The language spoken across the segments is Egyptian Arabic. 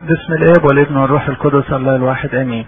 بسم الاب والابن والروح القدس الله الواحد امين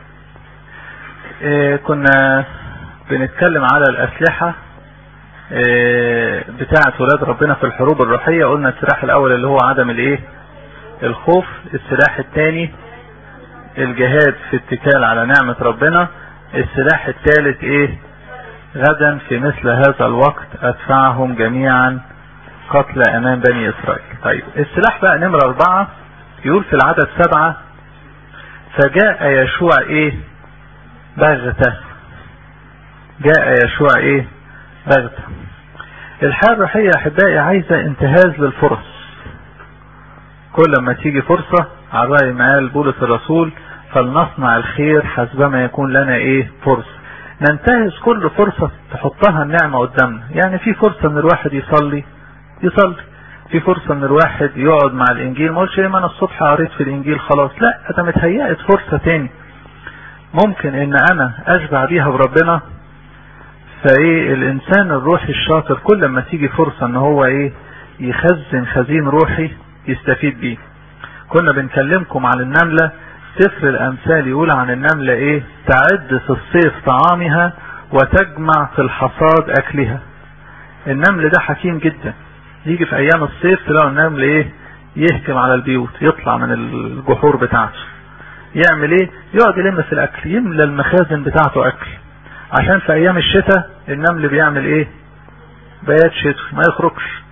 إيه كنا بنتكلم على الاسلحة إيه بتاعة ولاد ربنا في الحروب الروحية قلنا السلاح الاول اللي هو عدم الايه الخوف السلاح الثاني الجهاد في اتكال على نعمة ربنا السلاح الثالث ايه غدا في مثل هذا الوقت ادفعهم جميعا قتل امام بني اسرائيل طيب السلاح بقى نمرة اربعة يقول في العدد سبعة فجاء يشوع ايه بغتة جاء يشوع ايه بغتة الحياة الروحية يا احبائي عايزة انتهاز للفرص كل ما تيجي فرصة على رأي معال بولس الرسول فلنصنع الخير حسبما يكون لنا ايه فرصة ننتهز كل فرصة تحطها النعمة قدامنا يعني في فرصة ان الواحد يصلي يصلي في فرصة ان الواحد يقعد مع الانجيل ما قلتش ما انا الصبح قريت في الانجيل خلاص لا ده متهيأت فرصة تاني ممكن ان انا اشبع بيها بربنا فايه الانسان الروحي الشاطر كل ما تيجي فرصة ان هو ايه يخزن خزين روحي يستفيد بيه كنا بنكلمكم عن النملة سفر الامثال يقول عن النملة ايه تعد في الصيف طعامها وتجمع في الحصاد اكلها النمل ده حكيم جدا يجي في ايام الصيف تلاقوا النمل ايه يهجم على البيوت يطلع من الجحور بتاعته يعمل ايه يقعد يلم في الاكل يملى المخازن بتاعته اكل عشان في ايام الشتاء النمل بيعمل ايه بيات شتوي ما يخرجش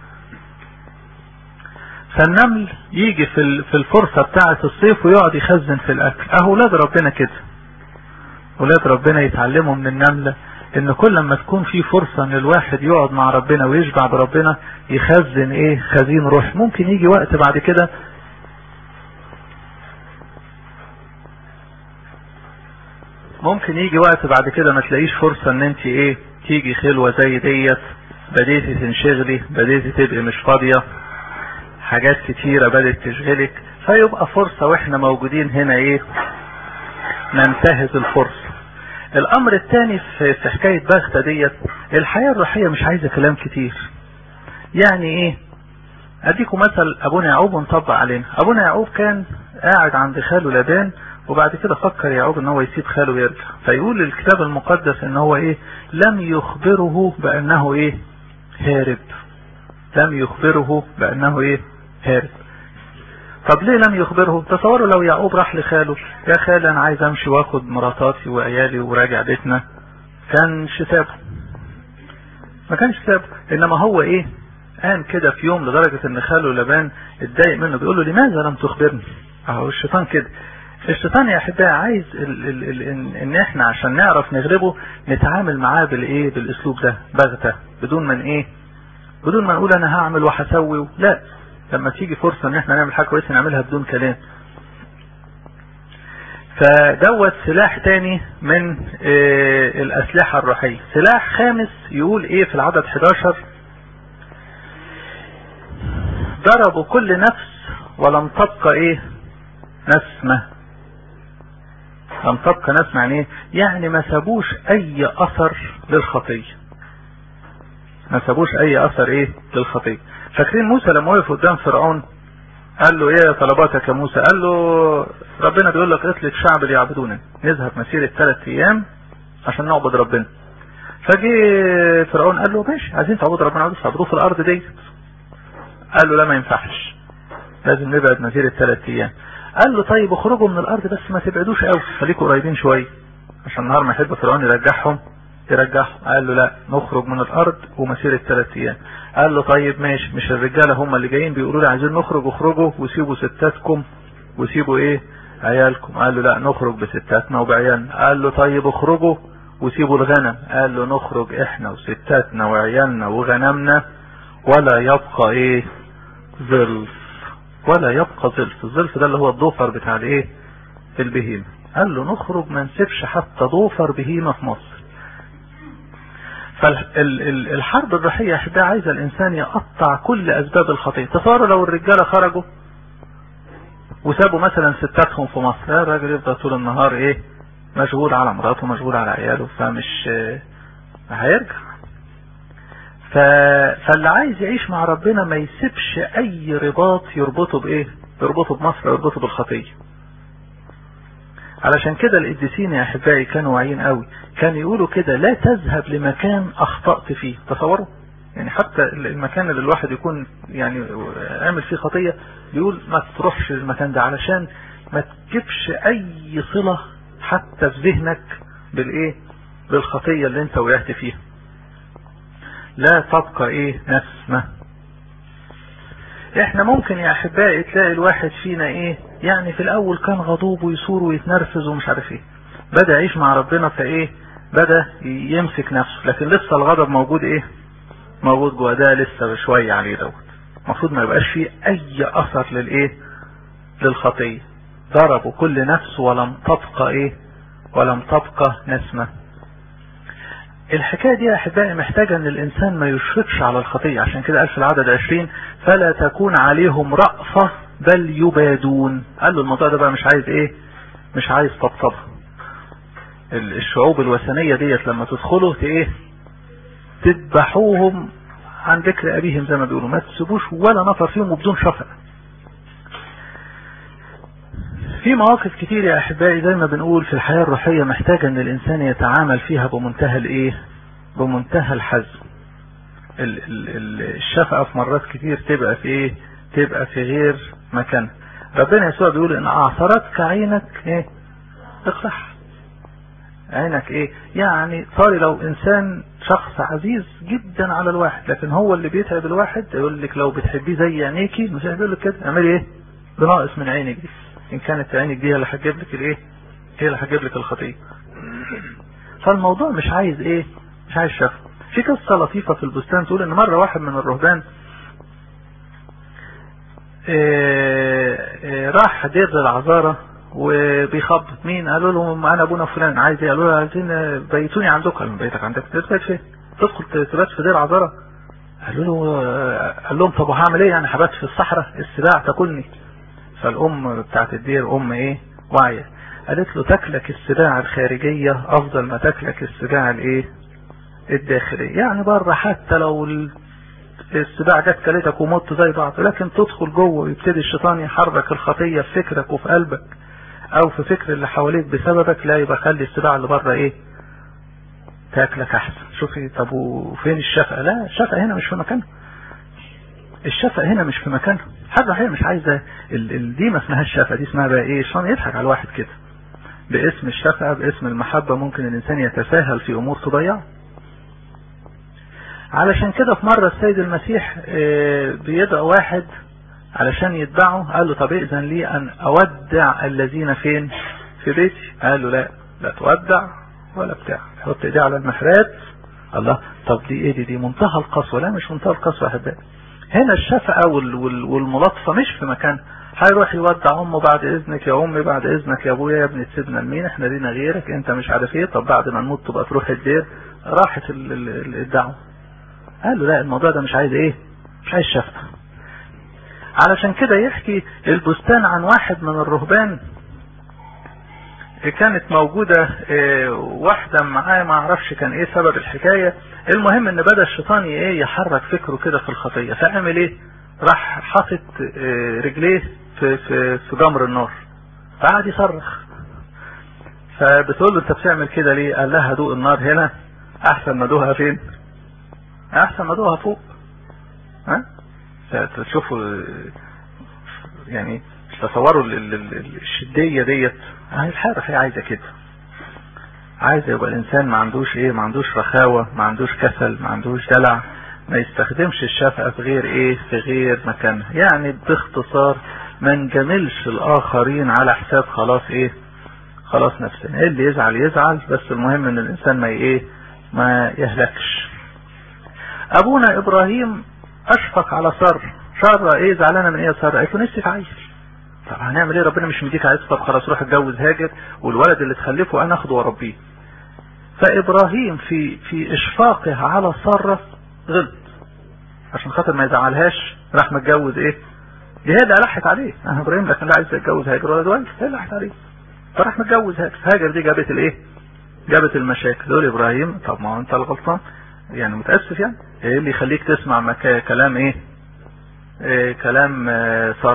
فالنمل يجي في في الفرصة بتاعة الصيف ويقعد يخزن في الاكل اهو ولاد ربنا كده ولاد ربنا يتعلموا من النملة ان كل ما تكون في فرصة ان الواحد يقعد مع ربنا ويشبع بربنا يخزن ايه خزين روح ممكن يجي وقت بعد كده ممكن يجي وقت بعد كده ما تلاقيش فرصة ان انت ايه تيجي خلوة زي ديت بديتي تنشغلي بديتي تبقي مش فاضية حاجات كتيرة بدت تشغلك فيبقى فرصة واحنا موجودين هنا ايه ننتهز الفرصة الامر الثاني في حكاية بغتة ديت الحياة الروحية مش عايزة كلام كتير يعني ايه اديكم مثل ابونا يعقوب ونطبق علينا ابونا يعقوب كان قاعد عند خاله لابان وبعد كده فكر يعقوب ان هو يسيب خاله ويرجع فيقول الكتاب المقدس ان هو ايه لم يخبره بانه ايه هارب لم يخبره بانه ايه هارب طب ليه لم يخبره تصوروا لو يعقوب راح لخاله يا خال انا عايز امشي واخد مراتاتي وعيالي وراجع بيتنا كان سابه ما كانش سابه انما هو ايه قام كده في يوم لدرجة ان خاله لبان اتضايق منه بيقول له لماذا لم تخبرني اهو الشيطان كده الشيطان يا احبائي عايز ال ال ال ان, ان احنا عشان نعرف نغلبه نتعامل معاه بالايه بالاسلوب ده بغتة بدون من ايه بدون ما نقول انا هعمل وهسوي لا لما تيجي فرصة ان احنا نعمل حاجة كويسة نعملها بدون كلام فدوت سلاح تاني من اه الاسلحة الروحية سلاح خامس يقول ايه في العدد 11 ضربوا كل نفس ولم تبقى ايه نسمة لم تبقى نسمة يعني ايه يعني ما سابوش اي اثر للخطية ما سابوش اي اثر ايه للخطية فاكرين موسى لما وقف قدام فرعون قال له ايه طلباتك يا موسى قال له ربنا بيقول لك اطلق شعب ليعبدونني نذهب مسيرة ثلاث ايام عشان نعبد ربنا فجي فرعون قال له ماشي عايزين تعبدوا ربنا عايزين تعبدوه في الارض دي قال له لا ما ينفعش لازم نبعد مسيرة ثلاث ايام قال له طيب اخرجوا من الارض بس ما تبعدوش قوي خليكوا قريبين شويه عشان النهار ما يحب فرعون يرجعهم يرجعهم قال له لا نخرج من الارض ومسيرة ثلاث ايام قال له طيب ماشي مش الرجاله هم اللي جايين بيقولوا لي عايزين نخرج اخرجوا وسيبوا ستاتكم وسيبوا ايه عيالكم قال له لا نخرج بستاتنا وبعيالنا قال له طيب اخرجوا وسيبوا الغنم قال له نخرج احنا وستاتنا وعيالنا وغنمنا ولا يبقى ايه ظلف ولا يبقى ظلف الظلف ده اللي هو الضفر بتاع الايه البهيمه قال له نخرج ما نسيبش حتى ضفر بهيمه في مصر فالحرب الروحية احبها عايزة الانسان يقطع كل اسباب الخطية تصوروا لو الرجالة خرجوا وسابوا مثلا ستاتهم في مصر الراجل يفضل طول النهار ايه مشغول على مراته مشغول على عياله فمش هيرجع ف... فاللي عايز يعيش مع ربنا ما يسيبش اي رباط يربطه بايه يربطه بمصر يربطه بالخطية علشان كده القديسين يا احبائي كانوا واعيين قوي كانوا يقولوا كده لا تذهب لمكان اخطأت فيه تصوروا يعني حتى المكان اللي الواحد يكون يعني عامل فيه خطية بيقول ما تروحش المكان ده علشان ما تجيبش اي صلة حتى في ذهنك بالايه بالخطية اللي انت وقعت فيها لا تبقى ايه نسمة احنا ممكن يا احبائي تلاقي الواحد فينا ايه يعني في الاول كان غضوب ويثور ويتنرفز ومش عارف ايه بدأ يعيش مع ربنا فايه بدأ يمسك نفسه لكن لسه الغضب موجود ايه موجود جوه ده لسه شوية عليه دوت المفروض ما يبقاش فيه اي اثر للايه للخطية ضربوا كل نفس ولم تبقى ايه ولم تبقى نسمة الحكاية دي يا احبائي محتاجة ان الانسان ما يشركش على الخطية عشان كده قال في العدد عشرين فلا تكون عليهم رأفة بل يبادون قال له الموضوع ده بقى مش عايز ايه مش عايز طبطبة الشعوب الوثنية ديت لما تدخلوا ايه تذبحوهم عن ذكر ابيهم زي ما بيقولوا ما تسيبوش ولا نفر فيهم وبدون شفقة في مواقف كتير يا احبائي زي ما بنقول في الحياة الروحية محتاجة ان الانسان يتعامل فيها بمنتهى الايه بمنتهى الحزم الشفقة في مرات كتير تبقى في ايه تبقى في غير مكان ربنا يسوع بيقول ان اعثرتك عينك ايه اقرح عينك ايه يعني صار لو انسان شخص عزيز جدا على الواحد لكن هو اللي بيتعب الواحد يقول لك لو بتحبيه زي عينيكي مش هيقول لك كده اعملي ايه بناقص من عينك دي ان كانت عينك دي اللي هتجيب لك الايه هي اللي هتجيب لك الخطيه فالموضوع مش عايز ايه مش عايز شفقه في قصة لطيفة في البستان تقول ان مرة واحد من الرهبان اه اه راح دير العذارة وبيخبط مين قالوا له انا ابونا فلان عايز ايه قالوا له عايزين بيتوني عندكم قال بيتك عندك تبات فين تدخل تبات في دير عذارة قالوا له قال لهم طب وهعمل ايه يعني هبات في الصحراء السباع تاكلني فالام بتاعت الدير ام ايه واعية قالت له تاكلك السباع الخارجية افضل ما تاكلك السباع الايه الداخلية يعني بره حتى لو السباع جت كلتك ومت زي بعض لكن تدخل جوه ويبتدي الشيطان يحرك الخطية في فكرك وفي قلبك او في فكر اللي حواليك بسببك لا يبقى خلي السباع اللي بره ايه تاكلك احسن شوفي طب وفين الشفقة لا الشفقة هنا مش في مكانها الشفقة هنا مش في مكانها حاجة هي مش عايزة ال ال دي ما اسمها الشفقة دي اسمها بقى ايه الشيطان يضحك على الواحد كده باسم الشفقة باسم المحبة ممكن الانسان يتساهل في امور تضيعه علشان كده في مرة السيد المسيح بيدعو واحد علشان يتبعه قال له طب ائذن لي ان اودع الذين فين في بيتي قال له لا لا تودع ولا بتاع حط ايديه على المحرات الله طب دي ايه دي دي منتهى القسوة لا مش منتهى القسوة يا احبائي هنا الشفقة والملاطفة مش في مكان هيروح يودع امه بعد اذنك يا امي بعد اذنك يا ابويا يا ابني تسيبنا لمين احنا لينا غيرك انت مش عارف ايه طب بعد ما نموت تبقى تروح الدير راحت الدعوه قال له لا الموضوع ده مش عايز ايه مش عايز شفقة علشان كده يحكي البستان عن واحد من الرهبان كانت موجودة واحدة معاه ما اعرفش كان ايه سبب الحكاية المهم ان بدأ الشيطان ايه يحرك فكره كده في الخطية فعمل ايه راح حاطط رجليه في, في, في جمر النار فقعد يصرخ فبتقول له انت بتعمل كده ليه قال لها دوق النار هنا احسن ما دوها فين احسن ما دوها فوق ها تشوفوا يعني تصوروا الشدية ديت الحارة هي عايزة كده عايزة يبقى الانسان ما عندوش ايه ما عندوش رخاوة ما عندوش كسل ما عندوش دلع ما يستخدمش الشفقة في غير ايه في غير مكانها يعني باختصار ما نجاملش الاخرين على حساب خلاص ايه خلاص نفسنا اللي يزعل يزعل بس المهم ان الانسان ما ايه ما يهلكش ابونا ابراهيم اشفق على سر سارة ايه زعلانة من ايه سارة قالت له نفسي عيل طب هنعمل ايه ربنا مش مديك عايز طب خلاص روح اتجوز هاجر والولد اللي تخلفه انا اخده واربيه فابراهيم في في اشفاقه على سارة غلط عشان خاطر ما يزعلهاش راح متجوز ايه دي هي اللي لحت عليه اه ابراهيم لكن لا عايز يتجوز هاجر ولا دلوقتي هي اللي لحت عليه فراح متجوز هاجر هاجر دي جابت الايه جابت المشاكل دول ابراهيم طب ما هو انت الغلطان يعني متاسف يعني ايه اللي يخليك تسمع مكا كلام ايه, إيه كلام آه ساره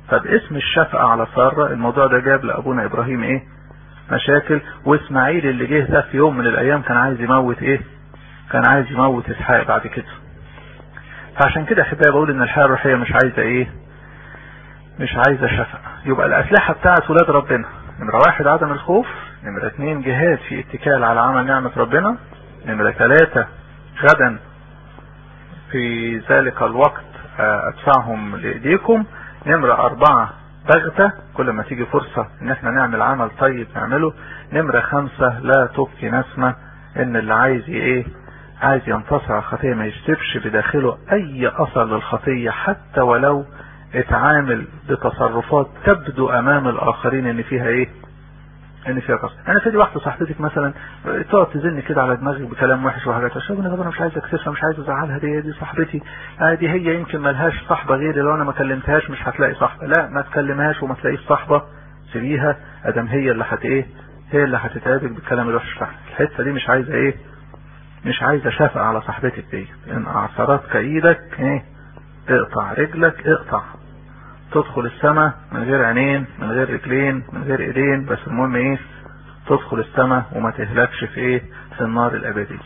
فباسم الشفقة على سارة الموضوع ده جاب لابونا ابراهيم ايه مشاكل واسماعيل اللي جه ده في يوم من الايام كان عايز يموت ايه كان عايز يموت اسحاق بعد كده فعشان كده احبائي بقول ان الحياة الروحية مش عايزة ايه مش عايزة شفقة يبقى الاسلحة بتاعت ولاد ربنا نمرة واحد عدم الخوف نمرة اتنين جهاد في اتكال على عمل نعمة ربنا نمرة ثلاثة غدا في ذلك الوقت ادفعهم لايديكم نمرة اربعة بغتة كل ما تيجي فرصة ان احنا نعمل عمل طيب نعمله نمرة خمسة لا تبكي نسمة ان اللي عايز ايه عايز ينتصر على الخطية ما يجتبش بداخله اي اثر للخطية حتى ولو اتعامل بتصرفات تبدو امام الاخرين ان فيها ايه ان فيها قصد انا في دي واحده صاحبتك مثلا تقعد تزن كده على دماغك بكلام وحش وحاجات عشان انا طبعا مش عايز اكسفها مش عايز ازعلها دي دي صاحبتي آه دي هي يمكن ملهاش صاحبه غيري لو انا ما كلمتهاش مش هتلاقي صاحبه لا ما تكلمهاش وما تلاقيش صاحبه سيبيها ادم هي اللي هت ايه هي اللي هتتعبك بالكلام الوحش بتاعك الحته دي مش عايزه ايه مش عايزه شفقه على صاحبتك دي ان اعصرتك ايدك ايه اقطع رجلك اقطع تدخل السماء من غير عينين من غير رجلين من غير ايدين بس المهم ايه تدخل السماء وما تهلكش في ايه في النار الابدية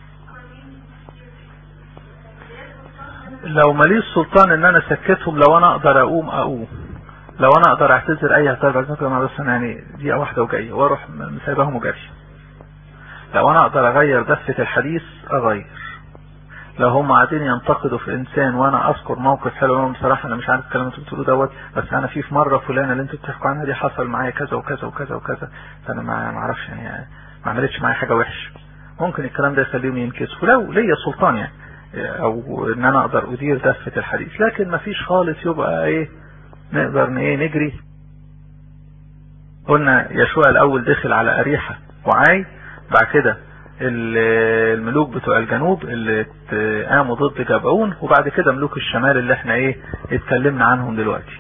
لو ماليش سلطان ان انا سكتهم لو انا اقدر اقوم اقوم لو انا اقدر اعتذر اي اعتذار بعد كده بس انا يعني دقيقه واحده وجايه واروح مسايباهم وجري لو انا اقدر اغير دفه الحديث اغير لو هم قاعدين ينتقدوا في انسان وانا اذكر موقف حلو لهم بصراحه انا مش عارف الكلام اللي انتوا بتقولوه دوت بس انا في في مره فلانه اللي انتوا بتحكوا عنها دي حصل معايا كذا وكذا وكذا وكذا فانا ما اعرفش يعني ما عملتش معايا حاجه وحشه ممكن الكلام ده يخليهم ينكسفوا لو ليا سلطان يعني او ان انا اقدر ادير دفه الحديث لكن ما فيش خالص يبقى ايه نقدر ايه نجري قلنا يشوع الاول دخل على اريحه وعاي بعد كده الملوك بتوع الجنوب اللي قاموا ضد جبعون وبعد كده ملوك الشمال اللي احنا ايه اتكلمنا عنهم دلوقتي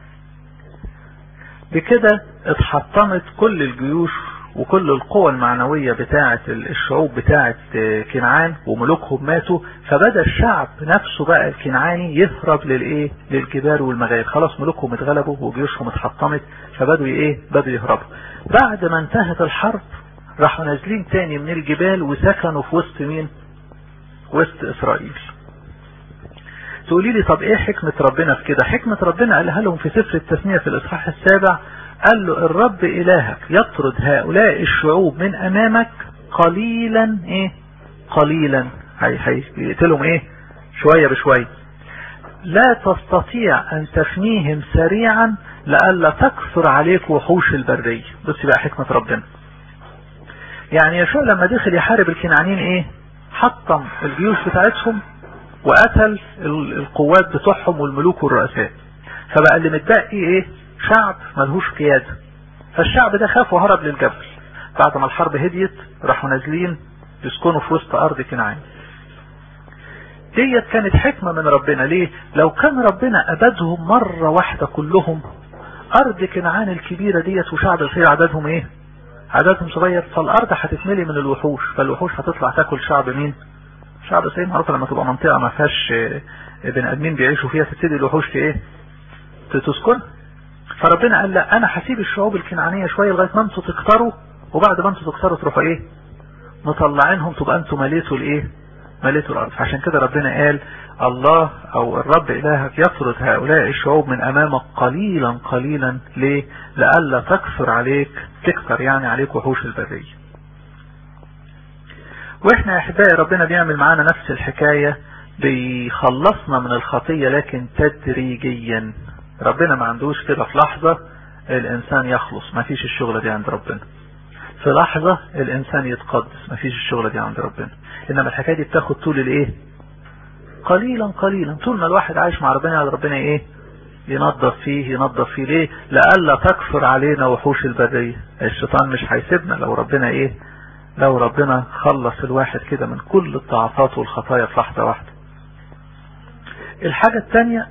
بكده اتحطمت كل الجيوش وكل القوى المعنوية بتاعة الشعوب بتاعة كنعان وملوكهم ماتوا فبدأ الشعب نفسه بقى الكنعاني يهرب للايه للجبال والمغاير خلاص ملوكهم اتغلبوا وجيوشهم اتحطمت فبدوا ايه بدوا يهربوا بعد ما انتهت الحرب راحوا نازلين تاني من الجبال وسكنوا في وسط مين وسط اسرائيل تقولي لي طب ايه حكمة ربنا في كده حكمة ربنا قالها لهم في سفر التثنية في الاصحاح السابع قال له الرب الهك يطرد هؤلاء الشعوب من امامك قليلا ايه قليلا هي هيقتلهم ايه شوية بشوية لا تستطيع ان تفنيهم سريعا لألا تكثر عليك وحوش البرية بصي بقى حكمة ربنا يعني يشوع لما دخل يحارب الكنعانيين ايه حطم الجيوش بتاعتهم وقتل القوات بتوعهم والملوك والرؤساء فبقى اللي متبقي ايه شعب ملهوش قيادة فالشعب ده خاف وهرب للجبل بعد ما الحرب هديت راحوا نازلين يسكنوا في وسط ارض كنعان ديت كانت حكمة من ربنا ليه لو كان ربنا ابدهم مرة واحدة كلهم ارض كنعان الكبيرة ديت وشعب الخير عددهم ايه عددهم صغير فالارض هتتملي من الوحوش فالوحوش هتطلع تاكل شعب مين شعب سيد معروف لما تبقى منطقة ما فيهاش بني ادمين بيعيشوا فيها تبتدي الوحوش في ايه تسكن فربنا قال لا انا هسيب الشعوب الكنعانية شوية لغاية ما انتوا تكتروا وبعد ما انتوا تكتروا تروحوا ايه مطلعينهم تبقى انتوا مليتوا الايه مليتوا الارض عشان كده ربنا قال الله او الرب الهك يطرد هؤلاء الشعوب من امامك قليلا قليلا ليه لألا تكثر عليك تكثر يعني عليك وحوش البرية واحنا يا احبائي ربنا بيعمل معانا نفس الحكاية بيخلصنا من الخطية لكن تدريجيا ربنا ما عندوش كده في لحظة الانسان يخلص ما فيش الشغلة دي عند ربنا في لحظة الانسان يتقدس ما فيش الشغلة دي عند ربنا انما الحكاية دي بتاخد طول الايه قليلا قليلا طول ما الواحد عايش مع ربنا على ربنا ايه ينظف فيه ينظف فيه ليه لألا تكثر علينا وحوش البرية الشيطان مش هيسيبنا لو ربنا ايه لو ربنا خلص الواحد كده من كل الضعفات والخطايا في لحظة واحدة الحاجة الثانية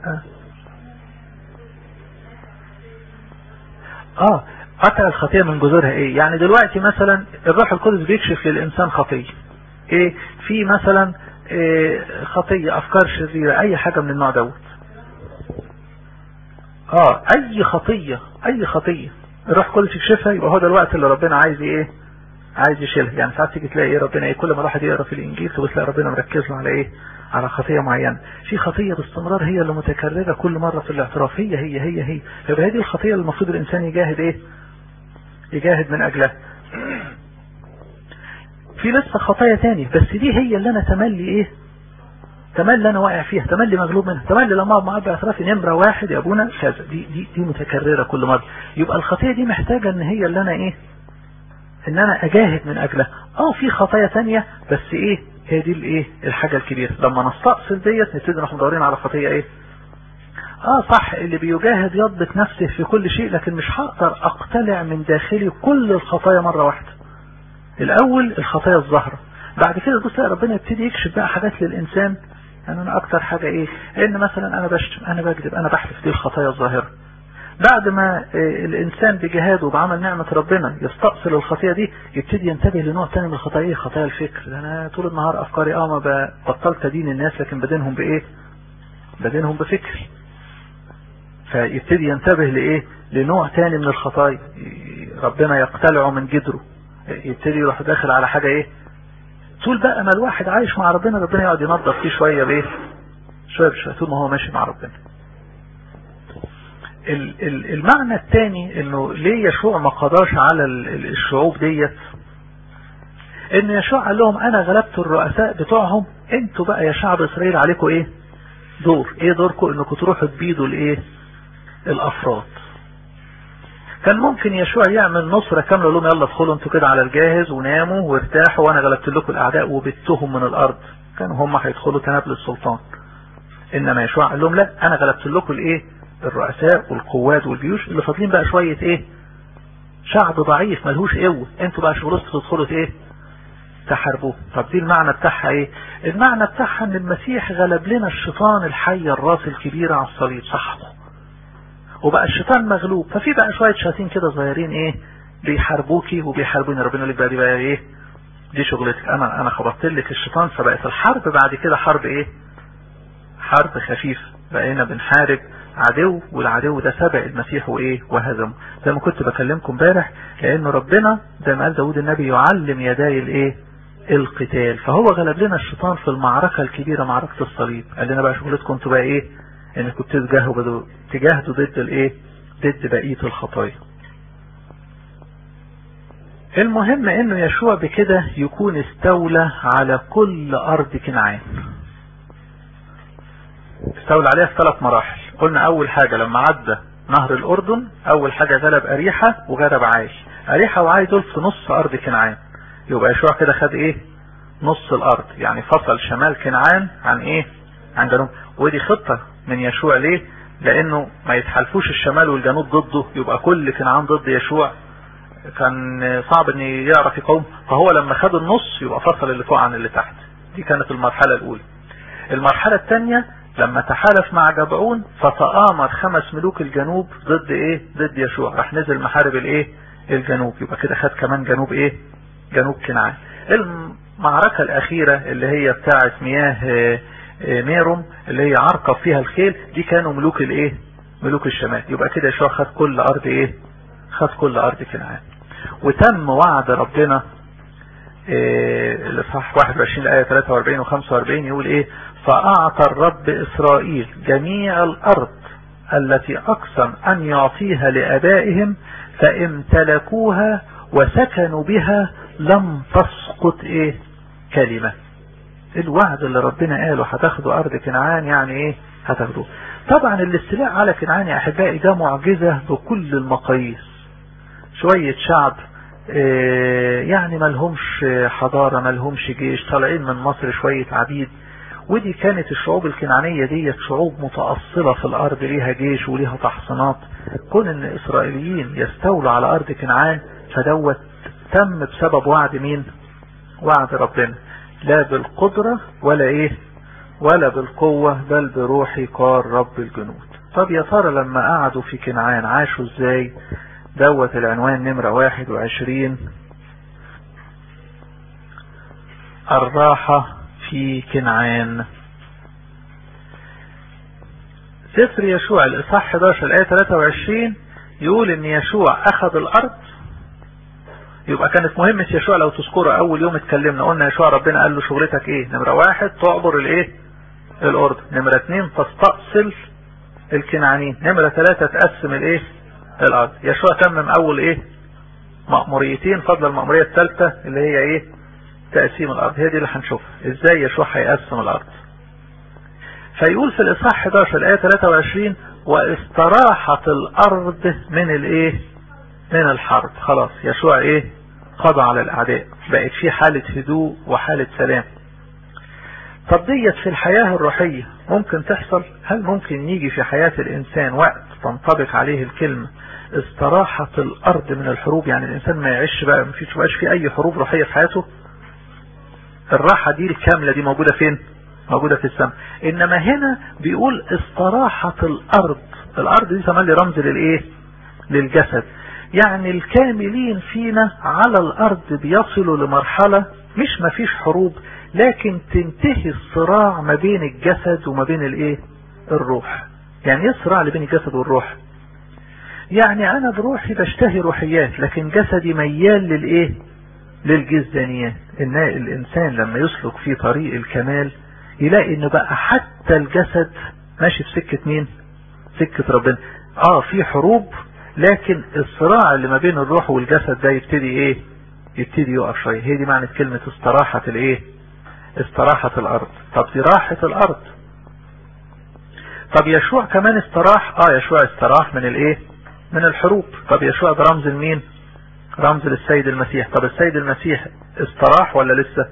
اه قطع الخطية من جذورها ايه يعني دلوقتي مثلا الروح القدس بيكشف للانسان خطية ايه في مثلا إيه خطية افكار شريرة اي حاجة من النوع دوت اه اي خطية اي خطية الروح القدس يكشفها يبقى هو ده الوقت اللي ربنا عايز ايه عايز يشيلها يعني ساعات تيجي تلاقي ايه ربنا ايه كل ما الواحد يقرا في الانجيل تبص تلاقي ربنا مركز له على ايه على خطيه معينه في خطيه باستمرار هي اللي متكرره كل مره في الاعتراف هي هي هي هي يبقى هذه الخطيه اللي المفروض الانسان يجاهد ايه يجاهد من اجلها في لسه خطايا تاني بس دي هي اللي انا تملي ايه تملي انا واقع فيها تملي مغلوب منها تملي لما اقعد مع اب اعترافي نمره واحد يا ابونا كذا دي دي دي متكرره كل مره يبقى الخطيه دي محتاجه ان هي اللي انا ايه ان انا اجاهد من اجلها اه في خطايا تانية بس ايه هي دي الايه الحاجة الكبيرة لما نستأصل ديت نبتدي نروح مدورين على خطية ايه اه صح اللي بيجاهد يضبط نفسه في كل شيء لكن مش هقدر اقتلع من داخلي كل الخطايا مرة واحدة الاول الخطايا الظاهرة بعد كده بص ربنا يبتدي يكشف بقى حاجات للانسان يعني انا اكتر حاجة ايه ان مثلا انا بشتم انا بكذب انا بحلف دي الخطايا الظاهرة بعد ما الانسان بجهاده وبعمل نعمة ربنا يستأصل الخطيئة دي يبتدي ينتبه لنوع تاني من الخطايا ايه خطايا الفكر انا طول النهار افكاري اه ما بطلت ادين الناس لكن بدينهم بايه بدينهم بفكر فيبتدي ينتبه لايه لنوع تاني من الخطايا ربنا يقتلعه من جدره يبتدي يروح داخل على حاجة ايه طول بقى ما الواحد عايش مع ربنا ربنا يقعد ينظف فيه شوية بايه شوية بشوية طول ما هو ماشي مع ربنا المعنى الثاني انه ليه يشوع ما قضاش على الشعوب ديت ان يشوع قال لهم انا غلبت الرؤساء بتوعهم انتوا بقى يا شعب اسرائيل عليكم ايه دور ايه دوركم انكم تروحوا تبيدوا الايه الافراد كان ممكن يشوع يعمل نصرة كاملة لهم يلا ادخلوا انتوا كده على الجاهز وناموا وارتاحوا وانا غلبت لكم الاعداء وبتهم من الارض كانوا هم هيدخلوا تنابل السلطان انما يشوع قال لهم لا انا غلبت لكم الايه الرؤساء والقوات والجيوش اللي فاضلين بقى شوية ايه شعب ضعيف ملهوش قوة انتوا بقى شغلتكم تدخلوا ايه تحاربوه طب دي المعنى بتاعها ايه المعنى بتاعها ان المسيح غلب لنا الشيطان الحي الراس الكبيرة على الصليب صحبه وبقى الشيطان مغلوب ففي بقى شوية شياطين كده صغيرين ايه بيحاربوكي وبيحاربوني ربنا يقول لك بقى دي بقى ايه دي شغلتك انا انا خبطت لك الشيطان فبقت الحرب بعد كده حرب ايه حرب خفيف بقينا بنحارب عدو والعدو ده سبق المسيح وايه وهزمه زي ما كنت بكلمكم امبارح لانه ربنا زي ما قال داود النبي يعلم يداي الايه القتال فهو غلب لنا الشيطان في المعركة الكبيرة معركة الصليب قال لنا بقى شغلتكم انتوا بقى ايه انكم تجاهدوا تجاهدوا ضد الايه ضد بقية الخطايا المهم انه يشوع بكده يكون استولى على كل ارض كنعان استولى عليها في ثلاث مراحل قلنا اول حاجة لما عدى نهر الاردن اول حاجة غلب اريحة وغلب عاي اريحة وعاي دول في نص ارض كنعان يبقى يشوع كده خد ايه نص الارض يعني فصل شمال كنعان عن ايه عن جنوب ودي خطة من يشوع ليه لانه ما يتحالفوش الشمال والجنوب ضده يبقى كل كنعان ضد يشوع كان صعب ان يعرف يقوم فهو لما خد النص يبقى فصل اللي فوق عن اللي تحت دي كانت المرحلة الاولى المرحلة الثانية لما تحالف مع جبعون فتآمر خمس ملوك الجنوب ضد ايه ضد يشوع راح نزل محارب الايه الجنوب يبقى كده خد كمان جنوب ايه جنوب كنعان المعركة الاخيرة اللي هي بتاعة مياه ميروم اللي هي عرقب فيها الخيل دي كانوا ملوك الايه ملوك الشمال يبقى كده يشوع خد كل ارض ايه خد كل ارض كنعان وتم وعد ربنا إيه الاصحاح 21 الايه 43 و 45 يقول ايه فاعطى الرب اسرائيل جميع الارض التي اقسم ان يعطيها لابائهم فامتلكوها وسكنوا بها لم تسقط ايه كلمة الوعد اللي ربنا قاله هتاخدوا ارض كنعان يعني ايه هتاخدوه طبعا الاستيلاء على كنعان يا احبائي ده معجزة بكل المقاييس شوية شعب يعني ملهمش حضارة ملهمش جيش طالعين من مصر شوية عبيد ودي كانت الشعوب الكنعانية دي شعوب متأصلة في الأرض ليها جيش وليها تحصينات كون ان إسرائيليين يستولوا على أرض كنعان فدوت تم بسبب وعد مين وعد ربنا لا بالقدرة ولا ايه ولا بالقوة بل بروحي قال رب الجنود طب يا ترى لما قعدوا في كنعان عاشوا ازاي دوت العنوان نمرة واحد وعشرين الراحة في كنعان سفر يشوع الاصحاح 11 الايه 23 يقول ان يشوع اخذ الارض يبقى كانت مهمة يشوع لو تذكروا اول يوم اتكلمنا قلنا يشوع ربنا قال له شغلتك ايه نمرة واحد تعبر الايه الاردن نمرة اتنين تستأصل الكنعانيين نمرة ثلاثة تقسم الايه الارض يشوع تمم اول ايه مأموريتين فضل المأمورية الثالثة اللي هي ايه تقسيم الارض هي دي اللي هنشوفها ازاي يشوع هيقسم الارض فيقول في الاصحاح 11 الايه 23 واستراحت الارض من الايه من الحرب خلاص يشوع ايه قضى على الاعداء بقت في حالة هدوء وحالة سلام طب ديت في الحياة الروحية ممكن تحصل هل ممكن يجي في حياة الانسان وقت تنطبق عليه الكلمة استراحت الارض من الحروب يعني الانسان ما يعيش بقى ما فيش بقاش في اي حروب روحية في حياته الراحة دي الكاملة دي موجودة فين موجودة في السماء انما هنا بيقول استراحت الارض الارض دي تملي رمز للايه للجسد يعني الكاملين فينا على الارض بيصلوا لمرحلة مش ما فيش حروب لكن تنتهي الصراع ما بين الجسد وما بين الايه الروح يعني ايه الصراع اللي بين الجسد والروح يعني انا بروحي بشتهي روحيات لكن جسدي ميال للايه للجزدانيات ان الانسان لما يسلك في طريق الكمال يلاقي ان بقى حتى الجسد ماشي في سكة مين سكة ربنا اه في حروب لكن الصراع اللي ما بين الروح والجسد ده يبتدي ايه يبتدي يقف شوية هي دي معنى كلمة استراحة الايه استراحة الارض طب دي راحة الارض طب يشوع كمان استراح اه يشوع استراح من الايه من الحروب طب يشوع ده رمز لمين رمز للسيد المسيح طب السيد المسيح استراح ولا لسه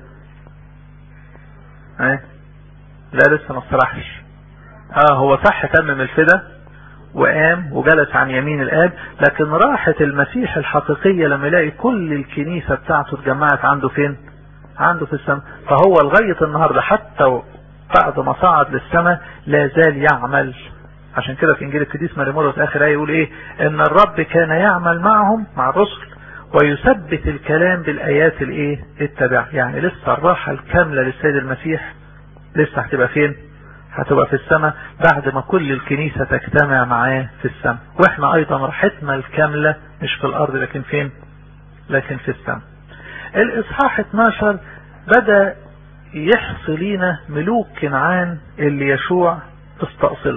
اه لا لسه ما استراحش اه هو صح تمم الفدا وقام وجلس عن يمين الاب لكن راحة المسيح الحقيقية لما يلاقي كل الكنيسة بتاعته اتجمعت عنده فين عنده في السماء فهو لغاية النهاردة حتى بعد ما صعد للسماء لا زال يعمل عشان كده في انجيل القديس مريمورس اخر ايه يقول ايه ان الرب كان يعمل معهم مع الرسل ويثبت الكلام بالايات الايه التبع يعني لسه الراحة الكاملة للسيد المسيح لسه هتبقى فين هتبقى في السماء بعد ما كل الكنيسة تجتمع معاه في السماء واحنا ايضا راحتنا الكاملة مش في الارض لكن فين لكن في السماء الاصحاح 12 بدأ يحصي لينا ملوك كنعان اللي يشوع استأصله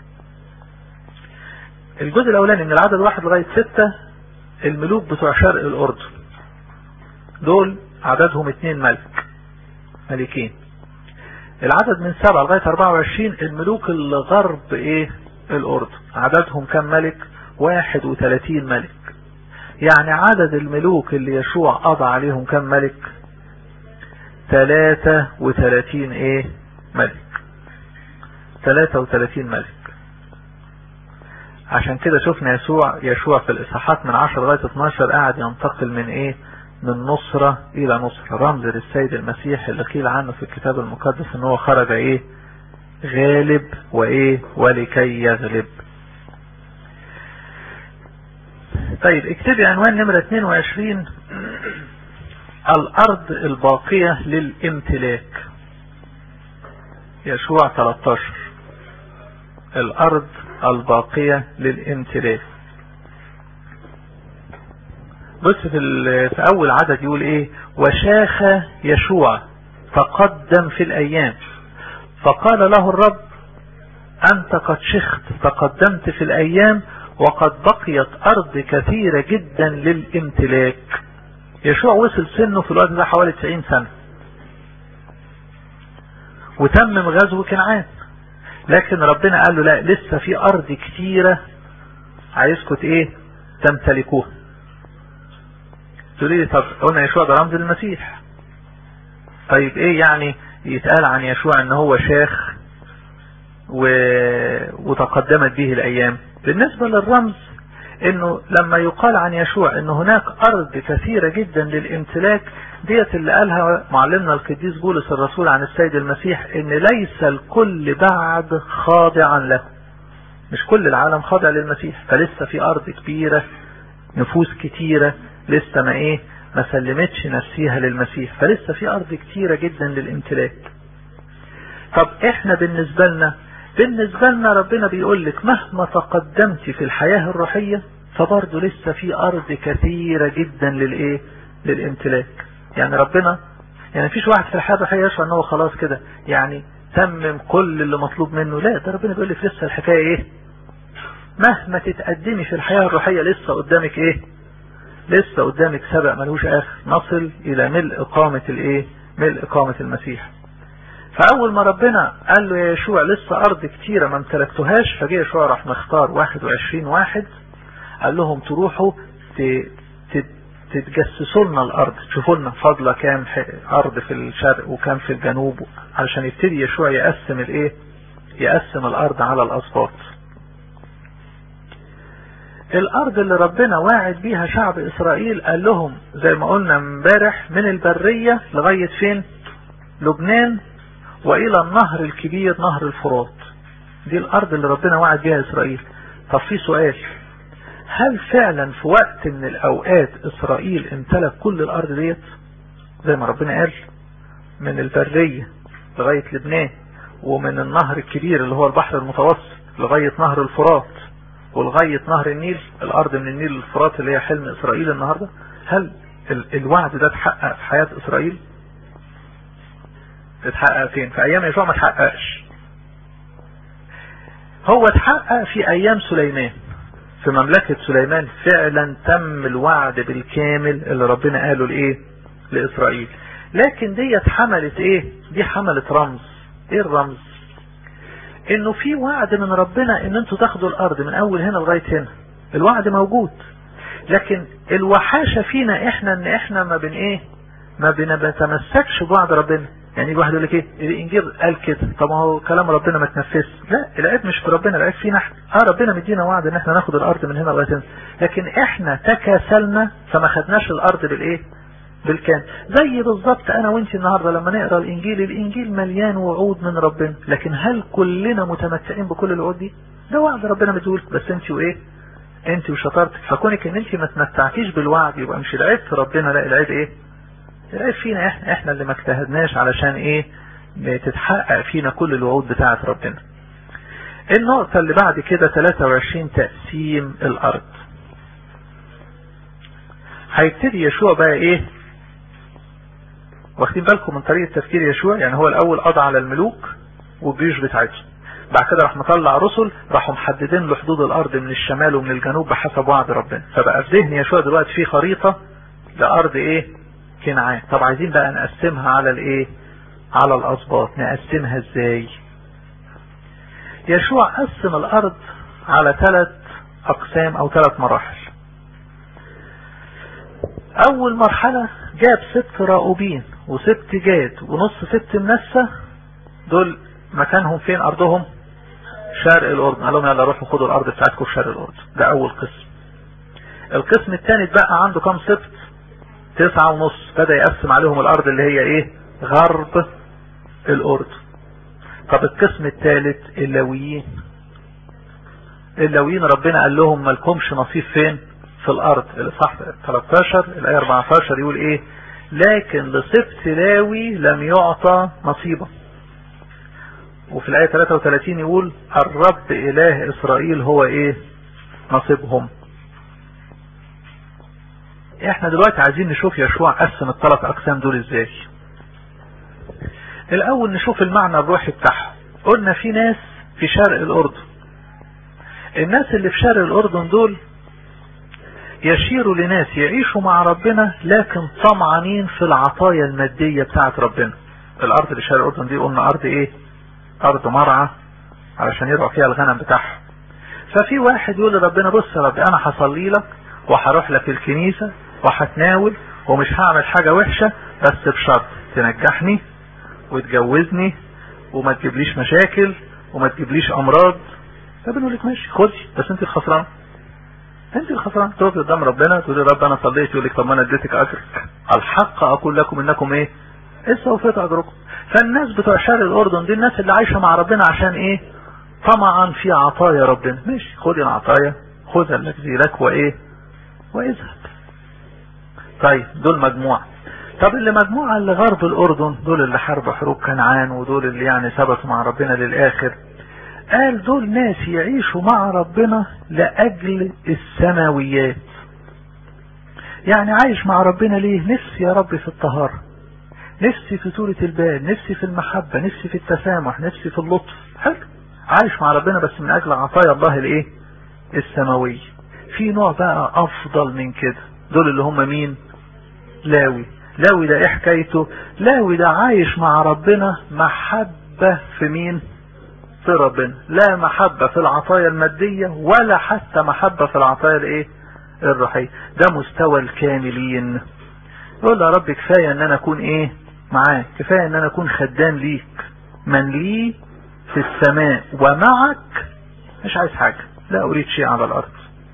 الجزء الاولاني من العدد واحد لغاية ستة الملوك بتوع شرق الاردن دول عددهم اتنين ملك ملكين العدد من سبعة لغاية 24 الملوك اللي غرب ايه الاردن عددهم كم ملك 31 ملك يعني عدد الملوك اللي يشوع قضى عليهم كم ملك 33 ايه ملك 33 ملك عشان كده شفنا يسوع يشوع في الاصحاحات من 10 لغاية 12 قاعد ينتقل من ايه من نصرة الى نصرة رمز للسيد المسيح اللي قيل عنه في الكتاب المقدس ان هو خرج ايه غالب وايه ولكي يغلب طيب اكتبي عنوان نمرة 22 الارض الباقية للامتلاك يشوع 13 الارض الباقية للامتلاك بص في, في اول عدد يقول ايه وشاخ يشوع تقدم في الايام فقال له الرب انت قد شخت تقدمت في الايام وقد بقيت ارض كثيرة جدا للامتلاك يشوع وصل سنه في الوقت ده حوالي 90 سنة وتمم غزو كنعان لكن ربنا قال له لا لسه في ارض كثيرة عايزكم ايه تمتلكوها تقولي لي طب قلنا يشوع ده رمز المسيح طيب ايه يعني يتقال عن يشوع ان هو شاخ و... وتقدمت به الايام بالنسبة للرمز انه لما يقال عن يشوع ان هناك ارض كثيرة جدا للامتلاك ديت اللي قالها معلمنا القديس بولس الرسول عن السيد المسيح ان ليس الكل بعد خاضعا له مش كل العالم خاضع للمسيح فلسه في ارض كبيرة نفوس كتيرة لسه ما ايه ما سلمتش نفسيها للمسيح فلسه في ارض كتيرة جدا للامتلاك طب احنا بالنسبة لنا بالنسبة لنا ربنا بيقول لك مهما تقدمت في الحياة الروحية فبرضه لسه في ارض كثيرة جدا للايه للامتلاك يعني ربنا يعني مفيش واحد في الحياة الروحية يشعر ان هو خلاص كده يعني تمم كل اللي مطلوب منه لا ده ربنا بيقول لك لسه الحكاية ايه مهما تتقدمي في الحياة الروحية لسه قدامك ايه لسه قدامك سبق ملوش اخر نصل الى ملء قامة الايه ملء قامة المسيح فاول ما ربنا قال له يا يشوع لسه ارض كتيرة ما امتلكتهاش فجه يشوع راح مختار 21 واحد قال لهم تروحوا تتجسسوا لنا الارض تشوفوا لنا فاضله كام ارض في الشرق وكام في الجنوب علشان يبتدي يشوع يقسم الايه يقسم الارض على الاسباط الارض اللي ربنا واعد بيها شعب اسرائيل قال لهم زي ما قلنا امبارح من البرية لغاية فين لبنان والى النهر الكبير نهر الفرات دي الارض اللي ربنا وعد بيها اسرائيل طب في سؤال هل فعلا في وقت من الاوقات اسرائيل امتلك كل الارض ديت زي ما ربنا قال من البرية لغاية لبنان ومن النهر الكبير اللي هو البحر المتوسط لغاية نهر الفرات ولغاية نهر النيل الارض من النيل للفرات اللي هي حلم اسرائيل النهاردة هل الوعد ده اتحقق في حياة اسرائيل اتحقق فين في ايام يشوع ما اتحققش هو اتحقق في ايام سليمان في مملكة سليمان فعلا تم الوعد بالكامل اللي ربنا قاله لايه لاسرائيل لكن ديت حملت ايه دي حملت رمز ايه الرمز انه في وعد من ربنا ان انتوا تاخدوا الارض من اول هنا لغاية هنا الوعد موجود لكن الوحاشة فينا احنا ان احنا ما بن ايه ما بنتمسكش بوعد ربنا يعني الواحد يقول لك ايه الانجيل قال كده طب ما هو كلام ربنا ما تنفذش لا العيب مش في ربنا العيب فينا احنا اه ربنا مدينا وعد ان احنا ناخد الارض من هنا لغايه هنا لكن احنا تكاسلنا فما خدناش الارض بالايه بالكامل زي بالظبط انا وانت النهارده لما نقرا الانجيل الانجيل مليان وعود من ربنا لكن هل كلنا متمتعين بكل الوعود دي ده وعد ربنا مديهولك بس انت وايه انت وشطارتك فكونك ان انت ما تمتعتيش بالوعد يبقى مش العيب في ربنا لا العيب ايه العيب فينا احنا احنا اللي ما اجتهدناش علشان ايه تتحقق فينا كل الوعود بتاعه ربنا النقطة اللي بعد كده 23 تقسيم الارض هيبتدي يشوع بقى ايه واخدين بالكم من طريقة تفكير يشوع يعني هو الاول قضى على الملوك والجيوش بتاعتهم بعد كده راح مطلع رسل راحوا محددين له حدود الارض من الشمال ومن الجنوب بحسب وعد ربنا فبقى في ذهن يشوع دلوقتي في خريطة لارض ايه كنعان طب عايزين بقى نقسمها على الايه على الاسباط نقسمها ازاي يشوع قسم الارض على ثلاث اقسام او ثلاث مراحل اول مرحلة جاب ست راؤوبين وست جاد ونص ست منسة دول مكانهم فين ارضهم شرق الاردن قال لهم يلا روحوا خدوا الارض بتاعتكم في شرق الاردن ده اول قسم القسم الثاني اتبقى عنده كام سبت تسعة ونص بدأ يقسم عليهم الارض اللي هي ايه غرب الاردن طب القسم الثالث اللاويين اللاويين ربنا قال لهم مالكمش نصيب فين في الارض الاصحاح 13 الايه 14 يقول ايه لكن لسبت لاوي لم يعطى نصيبه وفي الايه 33 يقول الرب اله اسرائيل هو ايه نصيبهم احنا دلوقتي عايزين نشوف يشوع قسم الثلاث اقسام دول ازاي الاول نشوف المعنى الروحي بتاعهم قلنا في ناس في شرق الاردن الناس اللي في شرق الاردن دول يشيروا لناس يعيشوا مع ربنا لكن طمعانين في العطايا المادية بتاعت ربنا الارض اللي شرق الاردن دي قلنا ارض ايه ارض مرعى علشان يرعوا فيها الغنم بتاعهم ففي واحد يقول لربنا بص يا رب انا هصلي لك وهروح لك الكنيسة وهتناول ومش هعمل حاجة وحشة بس بشرط تنجحني وتجوزني وما تجيبليش مشاكل وما تجيبليش امراض فبنقول لك ماشي خدي بس انت الخسران انت الخسران تقف قدام ربنا تقول يا رب انا صليت يقول لك طب ما انا اديتك اجرك الحق اقول لكم انكم ايه استوفيت اجركم فالناس بتوع شرق الاردن دي الناس اللي عايشه مع ربنا عشان ايه طمعا في عطايا ربنا ماشي خدي العطايا خذها التي لك وايه واذهب طيب دول مجموعة طب اللي مجموعة اللي غرب الاردن دول اللي حاربوا حروب كنعان ودول اللي يعني ثبتوا مع ربنا للاخر قال دول ناس يعيشوا مع ربنا لأجل السماويات يعني عايش مع ربنا ليه نفسي يا رب في الطهارة نفسي في طولة البال نفسي في المحبة نفسي في التسامح نفسي في اللطف حلو عايش مع ربنا بس من اجل عطايا الله الايه السماوية في نوع بقى افضل من كده دول اللي هم مين لاوي لاوي ده ايه حكايته لاوي ده عايش مع ربنا محبة في مين في ربنا لا محبة في العطايا المادية ولا حتى محبة في العطايا الايه الروحية ده مستوى الكاملين يقول يا رب كفاية ان انا اكون ايه معاك كفاية ان انا اكون خدام ليك من لي في السماء ومعك مش عايز حاجة لا اريد شيء على الارض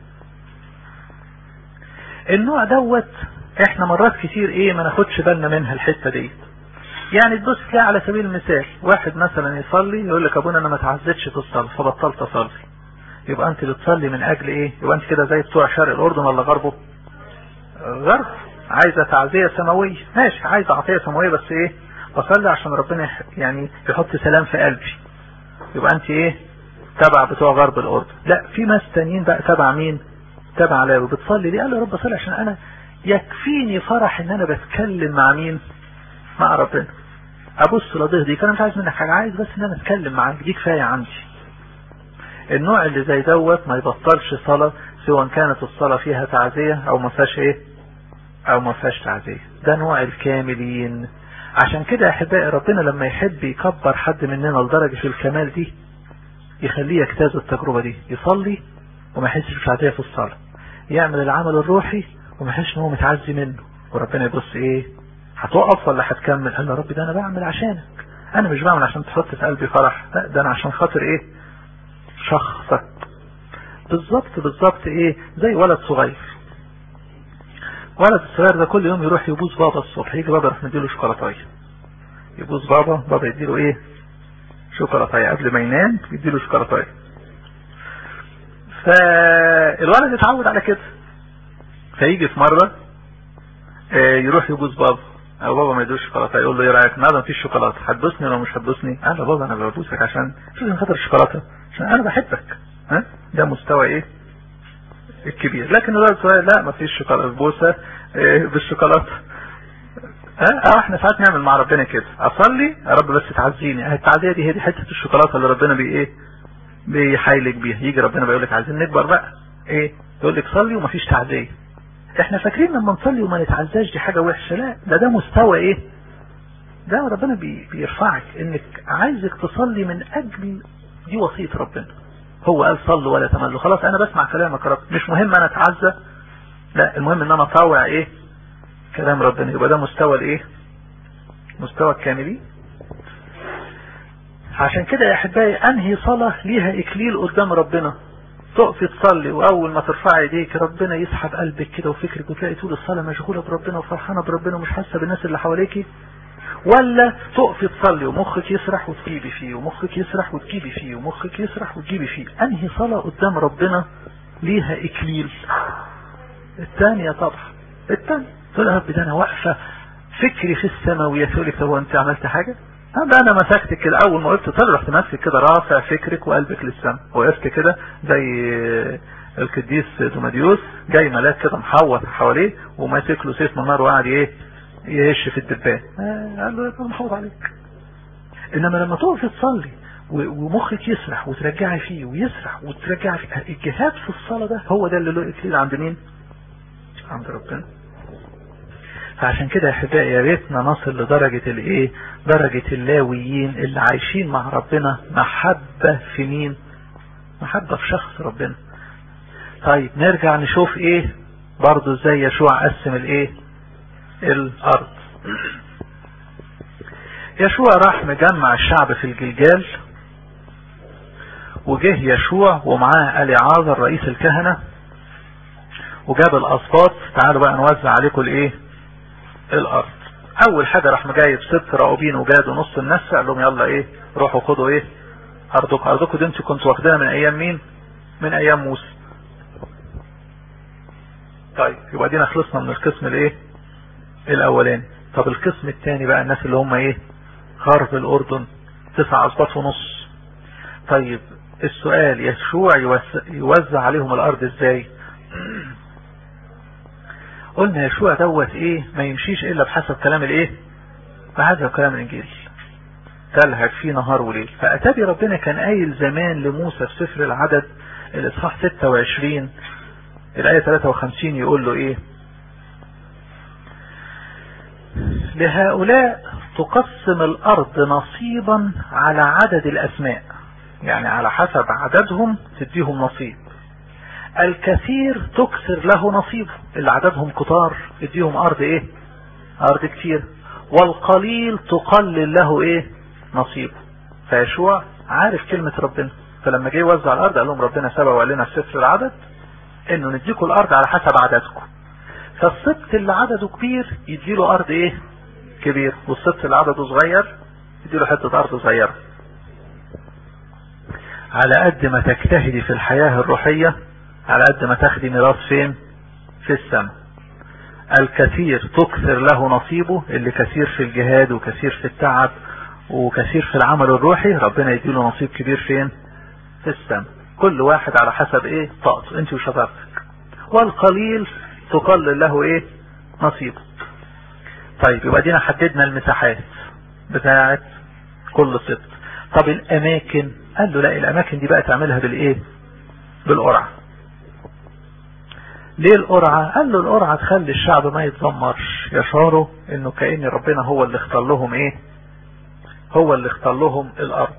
النوع دوت احنا مرات كتير ايه ما ناخدش بالنا منها الحتة دي يعني تبص تلاقي على سبيل المثال واحد مثلا يصلي يقول لك ابونا انا ما اتعزتش في الصلاة فبطلت اصلي يبقى انت بتصلي من اجل ايه يبقى انت كده زي بتوع شرق الاردن ولا غربه غرب عايزة تعزية سماوية ماشي عايزة عطية سماوية بس ايه بصلي عشان ربنا يعني يحط سلام في قلبي يبقى انت ايه تبع بتوع غرب الاردن لا في ناس تانيين بقى تبع مين تبع لاوي بتصلي ليه قال له يا رب صلي عشان انا يكفيني فرح ان انا بتكلم مع مين مع ربنا ابص لضيه دي انا مش عايز منك حاجه عايز بس ان انا اتكلم معاك دي كفايه عندي النوع اللي زي دوت ما يبطلش صلاه سواء كانت الصلاه فيها تعزيه او ما فيهاش ايه او ما فيهاش تعزيه ده نوع الكاملين عشان كده يا احبائي ربنا لما يحب يكبر حد مننا لدرجه الكمال دي يخليه يجتاز التجربه دي يصلي وما يحسش بتعزيه في الصلاه يعمل العمل الروحي وما يحسش ان هو متعزي منه وربنا يبص ايه هتقف ولا هتكمل قال يا رب ده انا بعمل عشانك انا مش بعمل عشان تحط في قلبي فرح لا ده انا عشان خاطر ايه شخصك بالظبط بالظبط ايه زي ولد صغير ولد الصغير ده كل يوم يروح يبوس بابا الصبح يجي بابا يروح مديله شوكولاتايه يبوس بابا بابا يديله ايه شوكولاتايه قبل ما ينام يديله شوكولاتايه فالولد اتعود على كده فيجي في مره يروح يبوس بابا او بابا ما يدوش شوكولاته يقول له ايه رايك النهارده مفيش شوكولاته هتبوسني ولا مش هتبوسني قال له بابا انا ببوسك عشان مش عشان خاطر الشوكولاته عشان انا بحبك ها ده مستوى ايه الكبير لكن الولد الصغير لا مفيش شوكولاته بوسه إيه بالشوكولاته ها اه احنا ساعات نعمل مع ربنا كده اصلي يا رب بس تعزيني التعزيه دي هي دي حته الشوكولاته اللي ربنا بي ايه بيحايلك بيها يجي ربنا بيقول لك عايزين نكبر بقى ايه يقول لك صلي ومفيش تعزيه احنا فاكرين لما نصلي وما نتعزاش دي حاجة وحشة لا ده ده مستوى ايه ده ربنا بي بيرفعك انك عايزك تصلي من اجل دي وصية ربنا هو قال صلوا ولا تملوا خلاص انا بسمع كلامك يا رب مش مهم انا اتعزى لا المهم ان انا اطاوع ايه كلام ربنا يبقى ده مستوى الايه مستوى الكاملين عشان كده يا احبائي انهي صلاة ليها اكليل قدام ربنا تقفي تصلي واول ما ترفعي ايديك ربنا يسحب قلبك كده وفكرك وتلاقي طول الصلاة مشغولة بربنا وفرحانة بربنا ومش حاسة بالناس اللي حواليكي ولا تقفي تصلي ومخك يسرح وتجيبي فيه ومخك يسرح وتجيبي فيه ومخك يسرح وتجيبي فيه انهي صلاة قدام ربنا ليها اكليل الثانية طبعا الثانية تقول يا رب ده انا واقفة فكري في السماوية تقول لك هو انت عملت حاجة ده انا مسكتك كده اول ما قلت طلع رحت ماسك كده رافع فكرك وقلبك للسماء وقفت كده زي القديس دوماديوس جاي ملاك كده محوط حواليه وماسك له سيف من نار وقاعد ايه يهش في الدبان قال له انا محوط عليك انما لما تقف تصلي ومخك يسرح وترجعي فيه ويسرح وترجعي فيه الجهاد في الصلاة ده هو ده اللي له اكليل عند مين عند ربنا فعشان كده يا احبائي يا ريتنا نصل لدرجة الايه درجة اللاويين اللي عايشين مع ربنا محبة في مين محبة في شخص ربنا طيب نرجع نشوف ايه برضو ازاي يشوع قسم الايه الارض يشوع راح مجمع الشعب في الجلجال وجه يشوع ومعاه اليعازر رئيس الكهنة وجاب الاسباط تعالوا بقى نوزع عليكم الايه الارض اول حاجة راح مجايب ست راؤوبين وجاد ونص الناس قال لهم يلا ايه روحوا خدوا ايه ارضكم ارضكم دي انتوا كنتوا واخدينها من ايام مين من ايام موسى طيب يبقى دينا خلصنا من القسم الايه الاولاني طب القسم الثاني بقى الناس اللي هم ايه غرب الاردن تسع اسباط ونص طيب السؤال يشوع يوزع عليهم الارض ازاي قلنا يشوع دوت ايه ما يمشيش الا بحسب كلام الايه بحسب كلام الانجيل تلهج فيه نهار وليل فاتابي ربنا كان قايل زمان لموسى في سفر العدد الاصحاح 26 الايه 53 يقول له ايه لهؤلاء تقسم الارض نصيبا على عدد الاسماء يعني على حسب عددهم تديهم نصيب الكثير تكسر له نصيبه اللي عددهم كتار اديهم ارض ايه ارض كتير والقليل تقلل له ايه نصيبه فيشوع عارف كلمة ربنا فلما جه يوزع الارض قال لهم ربنا سبق وقال لنا في سفر العدد انه نديكم الارض على حسب عددكم فالسبت اللي عدده كبير يديله ارض ايه كبير والسبت اللي عدده صغير يديله حتة ارض صغيرة على قد ما تجتهدي في الحياة الروحية على قد ما تاخدي ميراث فين في السماء الكثير تكثر له نصيبه اللي كثير في الجهاد وكثير في التعب وكثير في العمل الروحي ربنا يديله نصيب كبير فين في السماء كل واحد على حسب ايه طاقته انت وشطارتك والقليل تقلل له ايه نصيبه طيب يبقى دينا حددنا المساحات بتاعت كل سبت طب الاماكن قال له لا الاماكن دي بقى تعملها بالايه بالقرعه ليه القرعة قال له القرعة تخلي الشعب ما يتذمرش يشعروا انه كأن ربنا هو اللي اختار لهم ايه هو اللي اختار لهم الارض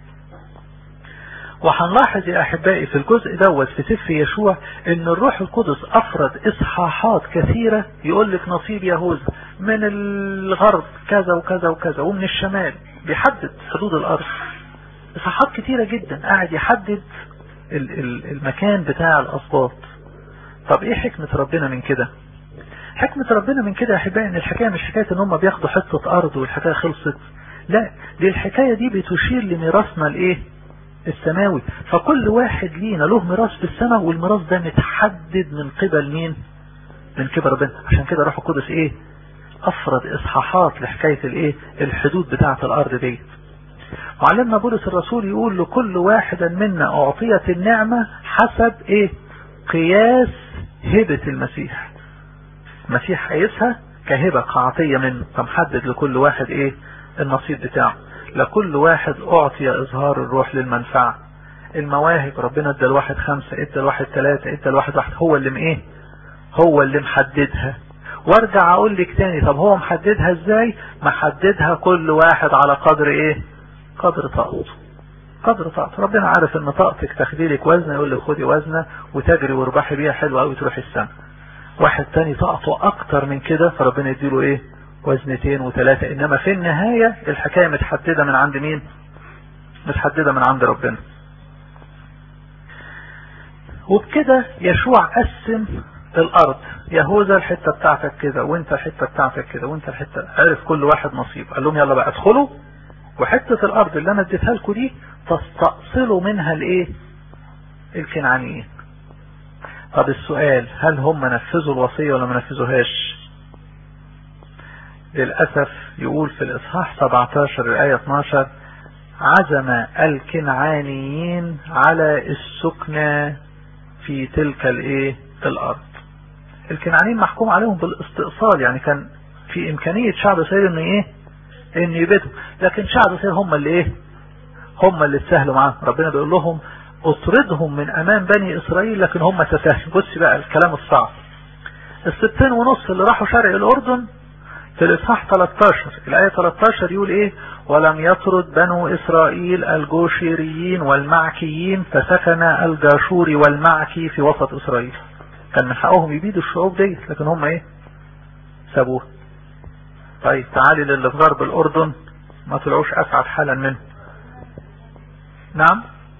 وهنلاحظ يا احبائي في الجزء دوت في سفر يشوع ان الروح القدس افرد اصحاحات كثيرة يقول لك نصيب يهوذا من الغرب كذا وكذا وكذا ومن الشمال بيحدد حدود الارض اصحاحات كثيرة جدا قاعد يحدد المكان بتاع الاسباط طب ايه حكمة ربنا من كده حكمة ربنا من كده يا احبائي ان الحكاية مش حكاية ان هم بياخدوا حتة ارض والحكاية خلصت لا دي الحكاية دي بتشير لميراثنا الايه السماوي فكل واحد لينا له ميراث في السماء والميراث ده متحدد من قبل مين من قبل ربنا عشان كده روح القدس ايه افرد اصحاحات لحكاية الايه الحدود بتاعة الارض دي وعلمنا بولس الرسول يقول لكل واحدا منا اعطيت النعمة حسب ايه قياس هبة المسيح المسيح قيسها كهبة كعطية منه فمحدد لكل واحد ايه النصيب بتاعه لكل واحد اعطي اظهار الروح للمنفعة المواهب ربنا ادى الواحد خمسة ادى الواحد ثلاثة ادى الواحد واحد هو اللي ايه هو اللي محددها وارجع اقول لك تاني طب هو محددها ازاي محددها كل واحد على قدر ايه قدر طاقته قدر طاقته ربنا عارف ان طاقتك تاخدي لك وزنه يقول لك خدي وزنه وتجري واربحي بيها حلوه قوي تروحي السما واحد تاني طاقته اكتر من كده فربنا يديله ايه وزنتين وثلاثة انما في النهاية الحكاية متحددة من عند مين متحددة من عند ربنا وبكده يشوع قسم الارض يهوذا الحتة بتاعتك كده وانت الحتة بتاعتك كده وانت الحتة عرف كل واحد نصيب قال لهم يلا بقى ادخلوا وحتة الارض اللي انا اديتها لكم دي تستأصلوا منها الايه الكنعانيين طب السؤال هل هم نفذوا الوصية ولا ما نفذوهاش للأسف يقول في الإصحاح 17 الآية 12 عزم الكنعانيين على السكنى في تلك الايه الارض الكنعانيين محكوم عليهم بالاستئصال يعني كان في امكانية شعب اسرائيل انه ايه ان يبيتوا لكن شعب اسرائيل هم اللي ايه هم اللي اتسهلوا معاه ربنا بيقول لهم اطردهم من امام بني اسرائيل لكن هم تساهلوا بص بقى الكلام الصعب الستين ونص اللي راحوا شرق الاردن في الاصحاح 13 الايه 13 يقول ايه ولم يطرد بنو اسرائيل الجوشيريين والمعكيين فسكن الجاشوري والمعكي في وسط اسرائيل كان من حقهم يبيدوا الشعوب دي لكن هم ايه سابوها طيب تعالي للي في غرب الاردن ما طلعوش اسعد حالا منه نعم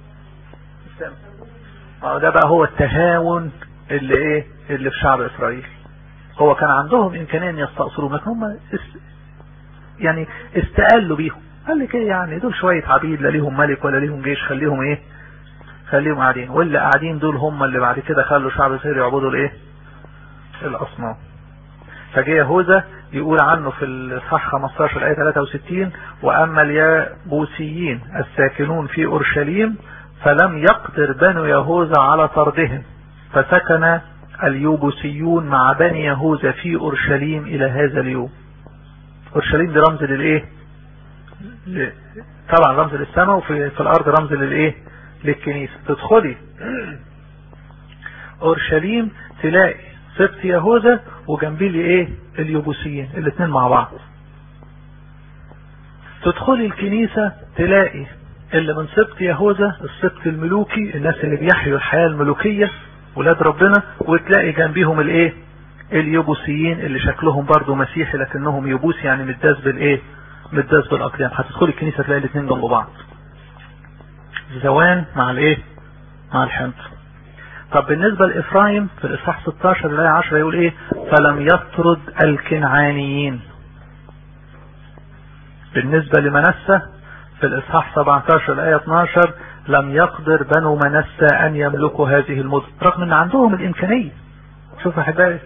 اه ده بقى هو التهاون اللي ايه اللي في شعب اسرائيل هو كان عندهم امكانيه ان يستأصلوا لكن هم است... يعني استقلوا بيهم قال لك ايه يعني دول شوية عبيد لا ليهم ملك ولا ليهم جيش خليهم ايه خليهم قاعدين واللي قاعدين دول هم اللي بعد كده خلوا شعب اسرائيل يعبدوا الايه الاصنام فجه يهوذا يقول عنه في الاصحاح 15 الايه 63 واما اليابوسيين الساكنون في اورشليم فلم يقدر بنو يهوذا على طردهم فسكن اليوبسيون مع بني يهوذا في اورشليم الى هذا اليوم اورشليم دي رمز للايه طبعا رمز للسماء وفي في الارض رمز للايه للكنيسة تدخلي اورشليم تلاقي سبت يهوذا وجنبيه الايه اليوبوسيين الاثنين مع بعض تدخلي الكنيسة تلاقي اللي من سبط يهوذا السبط الملوكي الناس اللي بيحيوا الحياة الملوكية ولاد ربنا وتلاقي جنبيهم الايه اليبوسيين اللي شكلهم برضو مسيحي لكنهم يبوس يعني متداس بالايه متداس بالاقدام هتدخلي الكنيسة تلاقي الاثنين جنب بعض زوان مع الايه مع الحنط طب بالنسبة لإفرايم في الإصحاح 16 الآية 10 يقول إيه فلم يطرد الكنعانيين بالنسبة لمنسة في الإصحاح 17 الآية 12 لم يقدر بنو منسى أن يملكوا هذه المدن رغم أن عندهم الإمكانية شوف أحبائي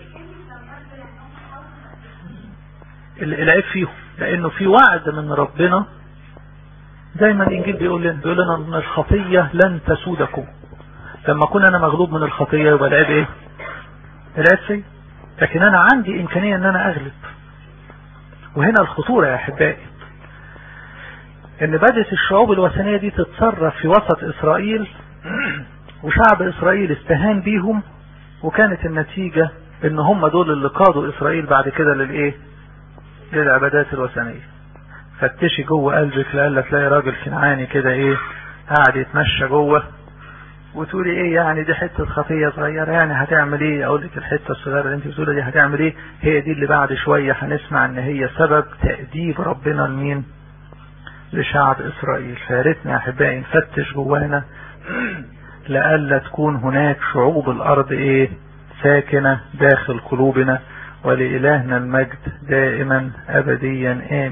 العيب فيهم لأنه في وعد من ربنا زي ما الإنجيل بيقول لنا بيقول لنا أن الخطية لن تسودكم لما أكون أنا مغلوب من الخطية يبقى العيب إيه؟ العيب فيه لكن أنا عندي إمكانية أن أنا أغلب وهنا الخطورة يا أحبائي ان بدأت الشعوب الوثنية دي تتصرف في وسط اسرائيل وشعب اسرائيل استهان بيهم وكانت النتيجة ان هم دول اللي قادوا اسرائيل بعد كده للايه للعبادات الوثنية فتشي جوه قلبك لألا تلاقي راجل كنعاني كده ايه قاعد يتمشى جوه وتقولي ايه يعني دي حتة خطية صغيرة يعني هتعمل ايه اقول لك الحتة الصغيرة اللي انت بتقولها دي هتعمل ايه هي دي اللي بعد شوية هنسمع ان هي سبب تأديب ربنا لمين لشعب اسرائيل فياريتنا يا احبائي نفتش جوانا لألا تكون هناك شعوب الارض ايه ساكنة داخل قلوبنا ولإلهنا المجد دائما ابديا امين